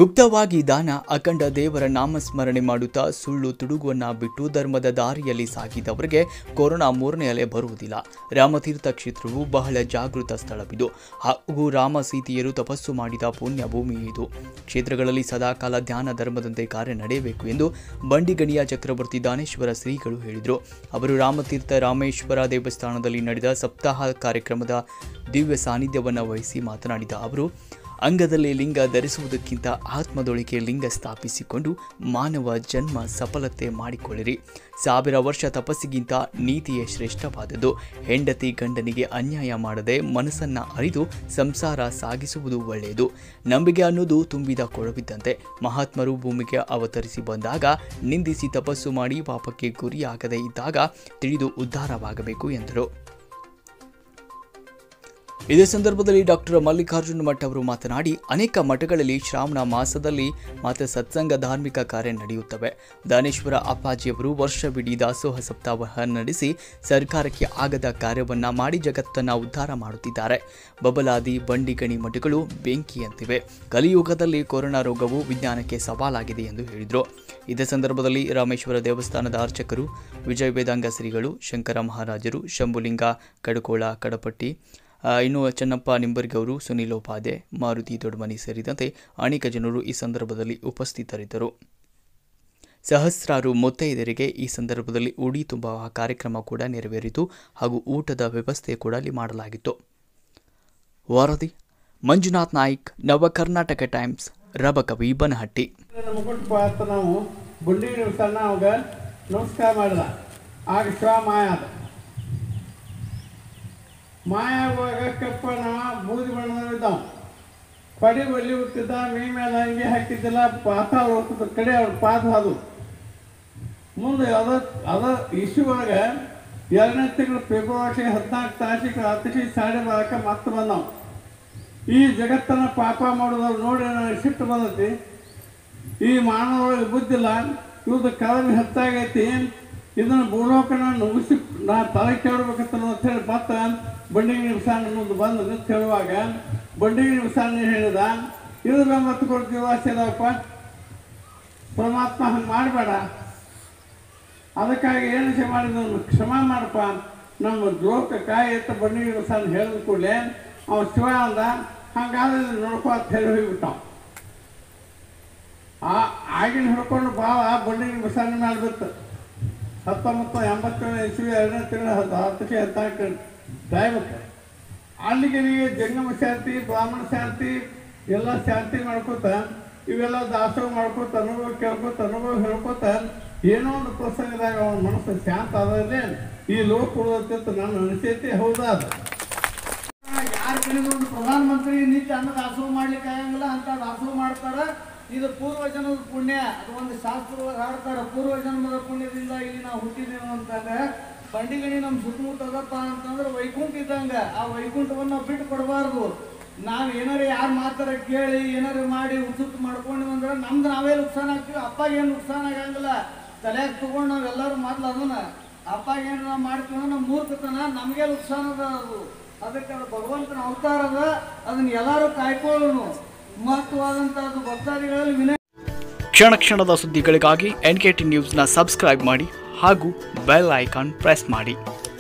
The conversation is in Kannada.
ಗುಪ್ತವಾಗಿ ದಾನ ಅಖಂಡ ದೇವರ ನಾಮಸ್ಮರಣೆ ಮಾಡುತ್ತಾ ಸುಳ್ಳು ತುಡುಗುವನ್ನ ಬಿಟ್ಟು ಧರ್ಮದ ದಾರಿಯಲ್ಲಿ ಸಾಗಿದವರಿಗೆ ಕೊರೋನಾ ಮೂರನೇ ಅಲೆ ಬರುವುದಿಲ್ಲ ರಾಮತೀರ್ಥ ಕ್ಷೇತ್ರವು ಬಹಳ ಜಾಗೃತ ಸ್ಥಳವಿದು ಹಾಗೂ ರಾಮ ಸೀತೆಯರು ತಪಸ್ಸು ಮಾಡಿದ ಪುಣ್ಯ ಭೂಮಿ ಇದು ಕ್ಷೇತ್ರಗಳಲ್ಲಿ ಸದಾಕಾಲ ಧ್ಯಾನ ಧರ್ಮದಂತೆ ಕಾರ್ಯ ನಡೆಯಬೇಕು ಎಂದು ಬಂಡಿಗಣಿಯ ಚಕ್ರವರ್ತಿ ದಾನೇಶ್ವರ ಶ್ರೀಗಳು ಹೇಳಿದರು ಅವರು ರಾಮತೀರ್ಥ ರಾಮೇಶ್ವರ ದೇವಸ್ಥಾನದಲ್ಲಿ ನಡೆದ ಸಪ್ತಾಹ ಕಾರ್ಯಕ್ರಮದ ದಿವ್ಯ ಸಾನ್ನಿಧ್ಯವನ್ನು ವಹಿಸಿ ಮಾತನಾಡಿದ ಅವರು ಅಂಗದಲ್ಲಿ ಲಿಂಗ ಧರಿಸುವುದಕ್ಕಿಂತ ಆತ್ಮದೊಳಗೆ ಲಿಂಗ ಸ್ಥಾಪಿಸಿಕೊಂಡು ಮಾನವ ಜನ್ಮ ಸಫಲತೆ ಮಾಡಿಕೊಳ್ಳಿರಿ ಸಾವಿರ ವರ್ಷ ತಪಸ್ಸಿಗಿಂತ ನೀತಿಯೇ ಶ್ರೇಷ್ಠವಾದದ್ದು ಹೆಂಡತಿ ಗಂಡನಿಗೆ ಅನ್ಯಾಯ ಮಾಡದೆ ಮನಸ್ಸನ್ನ ಅರಿತು ಸಂಸಾರ ಸಾಗಿಸುವುದು ಒಳ್ಳೆಯದು ನಂಬಿಕೆ ಅನ್ನೋದು ತುಂಬಿದ ಕೊಳವಿದ್ದಂತೆ ಮಹಾತ್ಮರು ಭೂಮಿಗೆ ಅವತರಿಸಿ ಬಂದಾಗ ನಿಂದಿಸಿ ತಪಸ್ಸು ಮಾಡಿ ಪಾಪಕ್ಕೆ ಗುರಿಯಾಗದೇ ಇದ್ದಾಗ ತಿಳಿದು ಉದ್ಧಾರವಾಗಬೇಕು ಎಂದರು ಇದೇ ಸಂದರ್ಭದಲ್ಲಿ ಡಾಕ್ಟರ್ ಮಲ್ಲಿಕಾರ್ಜುನ ಮಠ ಅವರು ಮಾತನಾಡಿ ಅನೇಕ ಮಠಗಳಲ್ಲಿ ಶ್ರಾವಣ ಮಾಸದಲ್ಲಿ ಮಾತ್ರ ಸತ್ಸಂಗ ಧಾರ್ಮಿಕ ಕಾರ್ಯ ನಡೆಯುತ್ತವೆ ದಾನೇಶ್ವರ ಅಪ್ಪಾಜಿಯವರು ವರ್ಷವಿಡೀ ದಾಸೋಹ ಸಪ್ತಾಹ ನಡೆಸಿ ಸರ್ಕಾರಕ್ಕೆ ಆಗದ ಕಾರ್ಯವನ್ನ ಮಾಡಿ ಜಗತ್ತನ್ನ ಉದ್ಧಾರ ಮಾಡುತ್ತಿದ್ದಾರೆ ಬಬಲಾದಿ ಬಂಡಿಗಣಿ ಮಠಗಳು ಬೆಂಕಿಯಂತಿವೆ ಕಲಿಯುಗದಲ್ಲಿ ಕೊರೋನಾ ರೋಗವು ವಿಜ್ಞಾನಕ್ಕೆ ಸವಾಲಾಗಿದೆ ಎಂದು ಹೇಳಿದರು ಇದೇ ಸಂದರ್ಭದಲ್ಲಿ ರಾಮೇಶ್ವರ ದೇವಸ್ಥಾನದ ಅರ್ಚಕರು ವಿಜಯ ವೇದಾಂಗ ಶ್ರೀಗಳು ಶಂಕರ ಮಹಾರಾಜರು ಶಂಭುಲಿಂಗ ಕಡಕೋಳ ಕಡಪಟ್ಟಿ ಆ, ಇನ್ನು ಚೆನ್ನಪ್ಪ ನಿಂಬರ್ಗಿ ಅವರು ಸುನೀಲ್ ಉಪಾಧ್ಯಾಯ ಮಾರುತಿ ದೊಡ್ಡಮನಿ ಸೇರಿದಂತೆ ಅನೇಕ ಜನರು ಈ ಸಂದರ್ಭದಲ್ಲಿ ಉಪಸ್ಥಿತರಿದ್ದರು ಸಹಸ್ರಾರು ಮುತ್ತೈದರಿಗೆ ಈ ಸಂದರ್ಭದಲ್ಲಿ ಉಡಿ ತುಂಬುವ ಕಾರ್ಯಕ್ರಮ ಕೂಡ ನೆರವೇರಿತು ಹಾಗೂ ಊಟದ ವ್ಯವಸ್ಥೆ ಕೂಡ ಅಲ್ಲಿ ಮಾಡಲಾಗಿತ್ತು ವರದಿ ಮಂಜುನಾಥ್ ನಾಯ್ಕ್ ನವ ಕರ್ನಾಟಕ ಟೈಮ್ಸ್ ರಬಕವಿ ಬನಹಟ್ಟಿ ಮುಗುಟ್ ಪಾತ್ರ ನಾವು ಗುಂಡಿ ಸಣ್ಣ ಅವಾಗ ನಮಸ್ಕಾರ ಮಾಡಿದ ಆಗ ಶಿವ ಮಾಯ ಅದ ಮಾಯ ಹೋಗಕ್ಕಪ್ಪ ನಾವ ಬೂದಿ ಬಣ್ಣದಲ್ಲಿದ್ದಾವ ಪಡಿ ಒಲ್ಲಿ ಹುಟ್ಟಿದ್ದ ಮೀ ಮೇಲೆ ಅಂಗಿ ಹಾಕಿದ್ದಿಲ್ಲ ಪಾತ ಹೋಗ್ತದ ಕಡೆ ಅವ್ರ ಪಾದ ಅದು ಮುಂದೆ ಅದ ಅದ ಇಶ್ಯೂ ಒಳಗೆ ಎರಡನೇ ತಿಂಗಳು ಫೆಬ್ರವರಿ ಹದಿನಾಲ್ಕು ತಾರೀಕಿಗೆ ಅತಿಥಿ ಸಾಡೆ ಬಾರಕ್ಕೆ ಮತ್ತೆ ಬಂದವು ಈ ಜಗತ್ತನ್ನ ಪಾಪ ಮಾಡೋದವ್ರು ನೋಡಿ ನನಗೆ ಸಿಟ್ಟು ಬಂದೈತಿ ಈ ಮಾನವೊಳಗೆ ಬುದ್ಧಿಲ್ಲ ಇವ್ದು ಕಳವಿ ಹೆಚ್ಚಾಗೈತಿ ಇದನ್ನು ಭೂಲೋಕನ ನುಗ್ಗಿಸಿ ನಾ ತಲೆ ಕೇಳಬೇಕಂತ ಅಂತ ಹೇಳಿ ಮತ್ತೆ ಬಂಡಿಗೆ ನಿಮಿಷಾನ ಅನ್ನೋದು ಬಂದು ನಿಂತು ಹೇಳುವಾಗ ಬಂಡಿಗೆ ನಿಮಿಷಾನ ಹೇಳಿದ ಇದ್ರ ಮತ್ತೆ ಕೊಡ್ತೀವಿ ವಾಸ್ಯದಪ್ಪ ಪರಮಾತ್ಮ ಹಂಗೆ ಮಾಡಬೇಡ ಅದಕ್ಕಾಗಿ ಏನು ವಿಷಯ ಮಾಡಿದ ಕ್ಷಮ ಮಾಡಪ್ಪ ನಮ್ಮ ದ್ರೋಕ ಕಾಯಿ ಎತ್ತ ಬಂಡಿಗೆ ನಿಮಿಷಾನ ಹೇಳಿದ ಕೂಡಲೇ ಅವ ಶಿವ ಅಂದ ಹಂಗಾದ್ರೆ ನೋಡ್ಕೊ ಅಂತ ಹೇಳಿ ಹೋಗ್ಬಿಟ್ಟಾವ ಆ ಆಗಿನ ಹಿಡ್ಕೊಂಡು ಭಾವ ಬಂಡಿನ ಬಸಾಣಿ ಮೇಲೆ ಬಿತ್ತು ಹತ್ತೊಂಬತ್ತು ಎಂಬತ್ತೇಳು ಇಸ್ವಿ ಎರಡನೇ ತಿಂಗಳು ಹತ್ತು ಹತ್ತಕ್ಕೆ ಹತ್ತಾಕ ದಯವಿಟ್ಟು ಅಲ್ಲಿಗೆ ನೀವು ಜಂಗಮ ಶಾಂತಿ ಬ್ರಾಹ್ಮಣ ಶಾಂತಿ ಎಲ್ಲ ಶಾಂತಿ ಮಾಡ್ಕೋತ ಇವೆಲ್ಲ ದಾಸೋಹ ಮಾಡ್ಕೋತ ಅನುಭವ ಕೇಳ್ಕೊತ ಅನುಭವ ಹೇಳ್ಕೊತ ಏನೋ ಒಂದು ಪ್ರಸಂಗದಾಗ ಅವನ ಮನಸ್ಸು ಶಾಂತ ಅದಲ್ಲೇ ಈ ಲೋಕ ಉಳಿದತ್ತ ನನ್ನ ಅನಿಸೈತಿ ಹೌದಾ ಅದು ಯಾರ ಕಡೆಗೂ ಒಂದು ಪ್ರಧಾನಮಂತ್ರಿ ನಿತ್ಯ ಅನ್ನ ದಾಸೋಹ ಮಾಡ್ಲಿಕ್ಕೆ ಆಗಂಗಿಲ್ಲ ಅಂತ ದಾಸೋಹ ಮಾಡ್ತಾರ ಇದು ಪೂರ್ವ ಜನ್ಮದ ಪುಣ್ಯ ಅದು ಒಂದು ಶಾಸ್ತ್ರದೊಳಗೆ ಹಾಡ್ತಾರ ಪೂರ್ವ ಜನ್ಮದ ಪುಣ್ಯದಿಂದ ಇಲ್ಲಿ ನಾವು ಹುಟ್ಟಿದೇವು ಅಂತಂದ್ರೆ ಬಂಡಿಗಣಿ ನಮ್ಮ ಸುತ್ತಮುತ್ತ ಅದಪ್ಪ ಅಂತಂದ್ರೆ ವೈಕುಂಠ ಇದ್ದಂಗ ಆ ವೈಕುಂಠವನ್ನು ನಾವು ಬಿಟ್ಟು ಕೊಡಬಾರ್ದು ನಾವು ಏನಾರ ಯಾರು ಮಾತಾರ ಕೇಳಿ ಏನಾರ ಮಾಡಿ ಉಸುತ್ತು ಮಾಡ್ಕೊಂಡು ಅಂದ್ರೆ ನಮ್ದು ನಾವೇ ನುಕ್ಸಾನ ಆಗ್ತೀವಿ ಅಪ್ಪಾಗ ಏನು ನುಕ್ಸಾನ ಆಗಂಗಿಲ್ಲ ತಲೆಯಾಗ ತಗೊಂಡು ನಾವೆಲ್ಲರೂ ಮೊದ್ಲು ಅದನ್ನ ಅಪ್ಪಾಗ ಏನು ನಾವು ಮಾಡ್ತೀವಿ ಅಂದ್ರೆ ನಮ್ಮ ಮೂರ್ಖತನ ನಮಗೆ ನುಕ್ಸಾನ ಅದ ಅದು ಅದಕ್ಕೆ ಅದು ಭಗವಂತನ ಅವತಾರ ಅದ ಅದನ್ನ ಎಲ್ಲರೂ ಕಾಯ್ಕೊಳ್ಳೋಣ ಮಹತ್ವವಾದಂತಹದ್ದು ಭಕ್ತಾದಿಗಳಲ್ಲಿ ವಿನಯ ಕ್ಷಣ ಕ್ಷಣದ ಸುದ್ದಿಗಳಿಗಾಗಿ ಎನ್ ಕೆ ಟಿ ನ್ಯೂಸ್ನ ಸಬ್ಸ್ಕ್ರೈಬ್ ಮಾಡಿ ಹಾಗೂ ಬೆಲ್ ಐಕಾನ್ ಪ್ರೆಸ್ ಮಾಡಿ